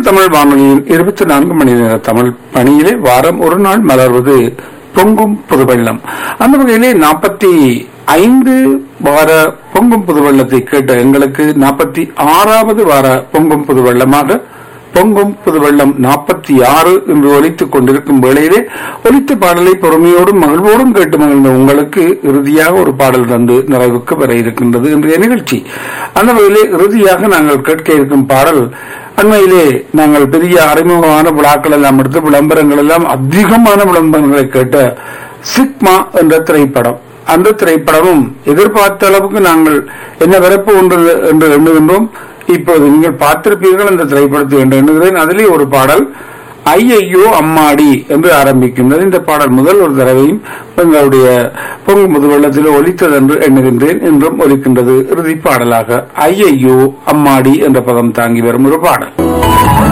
தமிழ் வானொலியின் இருபத்தி நான்கு மணி நேர தமிழ் பணியிலே வாரம் ஒரு நாள் மலர்வது பொங்கும் புதுவெள்ளம் அந்த வகையிலே நாற்பத்தி ஐந்து வார பொங்கும் புதுவெள்ளத்தை கேட்ட எங்களுக்கு நாற்பத்தி ஆறாவது வார பொங்கும் புதுவெள்ளமாக பொங்கும் புதுவெள்ளம் நாற்பத்தி ஆறு என்று ஒலித்துக் கொண்டிருக்கும் வேளையிலே ஒலித்த பாடலை பொறுமையோடும் மகிழ்வோடும் கேட்டு மகிழ்ந்த உங்களுக்கு இறுதியாக ஒரு பாடல் தந்து நிறைவுக்கு வர இருக்கின்றது இன்றைய நிகழ்ச்சி அந்த வகையிலே இறுதியாக நாங்கள் கேட்க இருக்கும் பாடல் அண்மையிலே நாங்கள் பெரிய அறிமுகமான விழாக்கள் எல்லாம் எடுத்து விளம்பரங்கள் எல்லாம் அதிகமான விளம்பரங்களை கேட்ட சிக்மா என்ற திரைப்படம் அந்த திரைப்படமும் எதிர்பார்த்த அளவுக்கு நாங்கள் என்ன வரப்பு ஒன்று என்று எண்ணுகின்றோம் இப்போது நீங்கள் பார்த்திருப்பீர்கள் அந்த திரைப்படத்தை என்று எண்ணுகிறேன் அதிலே ஒரு பாடல் ஐயையோ அம்மாடி என்று ஆரம்பிக்கின்றது இந்த பாடல் முதல் ஒரு தடவையும் எங்களுடைய பொங்கு முதுவெள்ளத்தில் ஒலித்தது என்று எண்ணுகின்றேன் என்றும் ஒலிக்கின்றது இறுதி பாடலாக ஐயையோ அம்மாடி என்ற பதம் தாங்கி வரும் ஒரு பாடல்